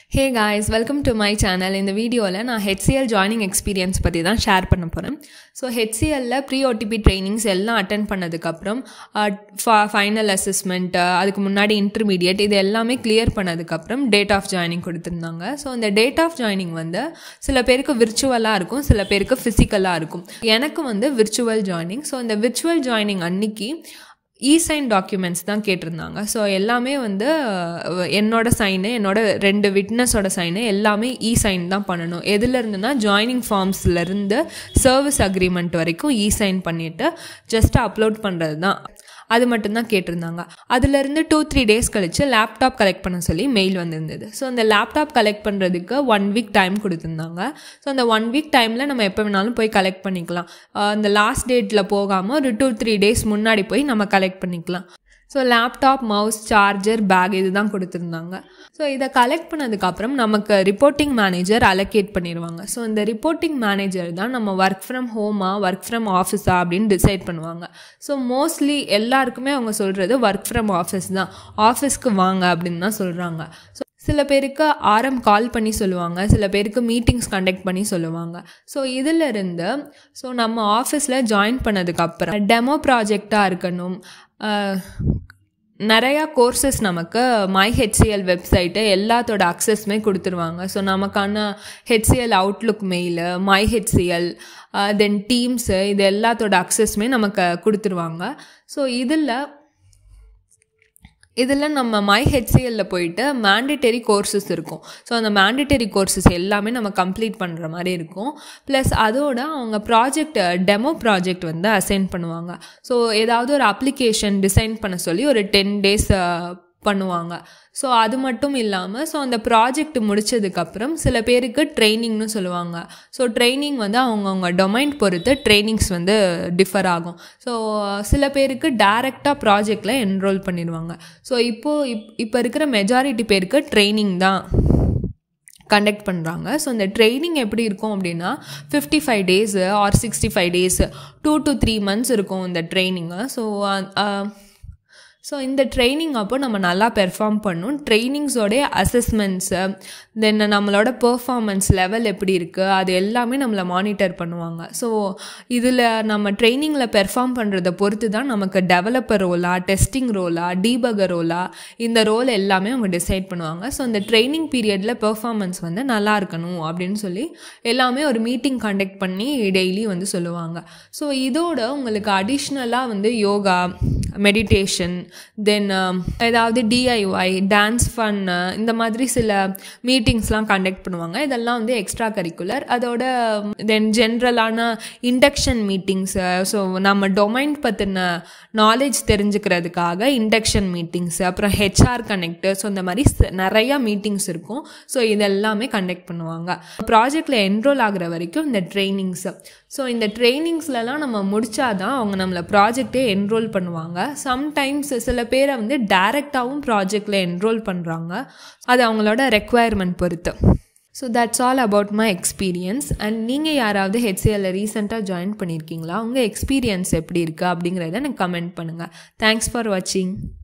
hey guys welcome to my channel இந்த வீடியோவில் நான் ஹெச்சிஎல் ஜாயினிங் எக்ஸ்பீரியன்ஸ் பற்றி தான் ஷேர் பண்ண போகிறேன் ஸோ ஹெச்சிஎல்லில் ப்ரீ ஓடிபி ட்ரைனிங்ஸ் எல்லாம் அட்டன் பண்ணதுக்கப்புறம் ஃபைனல் அசஸ்மெண்ட் அதுக்கு முன்னாடி இன்டர்மீடியட் இது எல்லாமே கிளியர் பண்ணதுக்கப்புறம் டேட் ஆஃப் ஜாயினிங் கொடுத்துருந்தாங்க ஸோ இந்த டேட் ஆஃப் ஜாயினிங் வந்து சில பேருக்கு விர்ச்சுவலாக இருக்கும் சில பேருக்கு ஃபிசிக்கலாக இருக்கும் எனக்கு வந்து விர்ச்சுவல் ஜாயினிங் ஸோ இந்த விர்ச்சுவல் ஜாயினிங் அன்னைக்கு இ சைன் டாக்குமெண்ட்ஸ் தான் கேட்டிருந்தாங்க ஸோ எல்லாமே வந்து அஹ், என்னோட சைனு என்னோட ரெண்டு விட்னஸோட சைனு எல்லாமே இ சைன் தான் பண்ணணும் எதுல இருந்துன்னா ஜாயினிங் ஃபார்ம்ஸ்லேருந்து சர்வீஸ் அக்ரிமெண்ட் வரைக்கும் இ சைன் பண்ணிவிட்டு ஜஸ்ட் அப்லோட் பண்ணுறது தான் அது மட்டும்தான் கேட்டிருந்தாங்க அதுலேருந்து டூ த்ரீ டேஸ் கழிச்சு லேப்டாப் கலெக்ட் பண்ண சொல்லி மெயில் வந்திருந்தது ஸோ அந்த லேப்டாப் கலெக்ட் பண்ணுறதுக்கு ஒன் வீக் டைம் கொடுத்துருந்தாங்க ஸோ அந்த ஒன் வீக் டைமில் நம்ம எப்போ வேணாலும் போய் கலெக்ட் பண்ணிக்கலாம் அஹ் அந்த லாஸ்ட் டேட்டில் போகாமல் ஒரு டூ த்ரீ டேஸ் முன்னாடி போய் நம்ம கலெக்ட் பண்ணிக்கலாம் so laptop mouse charger bag இது தான் கொடுத்துருந்தாங்க ஸோ இதை கலெக்ட் பண்ணதுக்கப்புறம் நமக்கு ரிப்போர்ட்டிங் மேனேஜர் அலோகேட் பண்ணிடுவாங்க ஸோ இந்த ரிப்போர்ட்டிங் மேனேஜர் தான் நம்ம ஒர்க் ஃப்ரம் ஹோமா ஒர்க் ஃப்ரம் ஆஃபீஸா அப்படின்னு டிசைட் பண்ணுவாங்க ஸோ மோஸ்ட்லி எல்லாருக்குமே அவங்க சொல்கிறது ஒர்க் ஃப்ரம் ஆஃபீஸ் தான் ஆஃபீஸ்க்கு வாங்க அப்படின்னு தான் சொல்கிறாங்க ஸோ சில பேருக்கு ஆரம் கால் பண்ணி சொல்லுவாங்க சில பேருக்கு மீட்டிங்ஸ் கண்டக்ட் பண்ணி சொல்லுவாங்க ஸோ இதிலிருந்து ஸோ நம்ம ஆஃபீஸில் ஜாயின் பண்ணதுக்கப்புறம் டெமோ ப்ராஜெக்டாக இருக்கணும் அஹ், நிறையா கோர்சஸ் நமக்கு மை ஹெச்சிஎல் வெப்சைட்டு எல்லாத்தோட அக்சஸ்மே கொடுத்துருவாங்க ஸோ நமக்கான HCL Outlook mail my HCL then Teams இது எல்லாத்தோட அக்சஸ்மே நமக்கு கொடுத்துருவாங்க ஸோ இதில் இதில் நம்ம மை ஹெச்சிஎல்ல போயிட்டு மேண்டிட்டரி கோர்சஸ் இருக்கும் ஸோ அந்த மேண்டிட்டரி கோர்சஸ் எல்லாமே நம்ம கம்ப்ளீட் பண்ணுற மாதிரி இருக்கும் ப்ளஸ் அதோட அவங்க ப்ராஜெக்ட் டெமோ ப்ராஜெக்ட் வந்து அசைன் பண்ணுவாங்க ஸோ ஏதாவது ஒரு அப்ளிகேஷன் டிசைன் பண்ண சொல்லி ஒரு டென் டேஸ் பண்ணுவாங்க ஸோ அது மட்டும் இல்லாமல் ஸோ அந்த ப்ராஜெக்ட் முடிச்சதுக்கப்புறம் சில பேருக்கு ட்ரைனிங்னு சொல்லுவாங்க ஸோ ட்ரைனிங் வந்து அவங்கவுங்க டொமைன் பொறுத்து ட்ரைனிங்ஸ் வந்து டிஃபர் ஆகும் ஸோ சில பேருக்கு டைரெக்டாக ப்ராஜெக்டில் என்ரோல் பண்ணிடுவாங்க ஸோ இப்போது இப் இப்போ இருக்கிற மெஜாரிட்டி பேருக்கு ட்ரைனிங் தான் கண்டக்ட் பண்ணுறாங்க ஸோ இந்த ட்ரைனிங் எப்படி இருக்கும் அப்படின்னா fifty five days or sixty five days two to three months இருக்கும் இந்த ட்ரைனிங்கு ஸோ ஸோ இந்த ட்ரைனிங் அப்போ நம்ம நல்லா பெர்ஃபார்ம் பண்ணணும் ட்ரைனிங்ஸோடைய அசஸ்மெண்ட்ஸு தென் நம்மளோட பெர்ஃபார்மன்ஸ் லெவல் எப்படி இருக்குது அது எல்லாமே நம்மளை மானிட்டர் பண்ணுவாங்க ஸோ இதில் நம்ம ட்ரைனிங்கில் பெர்ஃபார்ம் பண்ணுறதை பொறுத்து தான் நமக்கு டெவலப்பர் ரோலா டெஸ்டிங் ரோலா டீபகர் ரோலா இந்த ரோல் எல்லாமே அவங்க டிசைட் பண்ணுவாங்க ஸோ இந்த ட்ரைனிங் பீரியடில் பெர்ஃபார்மன்ஸ் வந்து நல்லா இருக்கணும் அப்படின்னு சொல்லி எல்லாமே ஒரு மீட்டிங் கண்டக்ட் பண்ணி டெய்லி வந்து சொல்லுவாங்க ஸோ இதோட உங்களுக்கு அடிஷ்னலாக வந்து யோகா மெடிடேஷன் தென் ஏதாவது டிஐஒய் டான்ஸ் ஃபன் இந்த மாதிரி சில மீட்டிங்ஸ்லாம் கண்டக்ட் பண்ணுவாங்க இதெல்லாம் வந்து எக்ஸ்ட்ரா கரிக்குலர் அதோட தென் ஜென்ரலான இண்டக்ஷன் மீட்டிங்ஸ் ஸோ நம்ம டொமைன் பற்றின நாலேஜ் தெரிஞ்சுக்கிறதுக்காக இண்டக்ஷன் மீட்டிங்ஸ் அப்புறம் ஹெச்ஆர் கனெக்ட் ஸோ இந்த மாதிரி ச- நிறையா மீட்டிங்ஸ் இருக்கும் ஸோ இதெல்லாமே கண்டக்ட் பண்ணுவாங்க ப்ராஜெக்டில் என்ரோல் ஆகுற வரைக்கும் இந்த ட்ரைனிங்ஸ் ஸோ இந்த ட்ரைனிங்ஸ்லலாம் நம்ம முடிச்சாதான் அவங்க நம்மளை ப்ராஜெக்டே என்ரோல் பண்ணுவாங்க சம்டைம்ஸ் சில பேரை வந்து டைரெக்டாகவும் ப்ராஜெக்டில் என்ரோல் பண்ணுறாங்க அது அவங்களோட ரெக்குவயர்மெண்ட் பொறுத்து so that's all about my experience and நீங்கள் யாராவது ஹெச்சிஎல்ல ரீசெண்டாக ஜாயின் பண்ணியிருக்கீங்களா உங்கள் எக்ஸ்பீரியன்ஸ் எப்படி இருக்குது அப்படிங்கிறத எனக்கு கமெண்ட் பண்ணுங்கள் தேங்க்ஸ் ஃபார் வாட்சிங்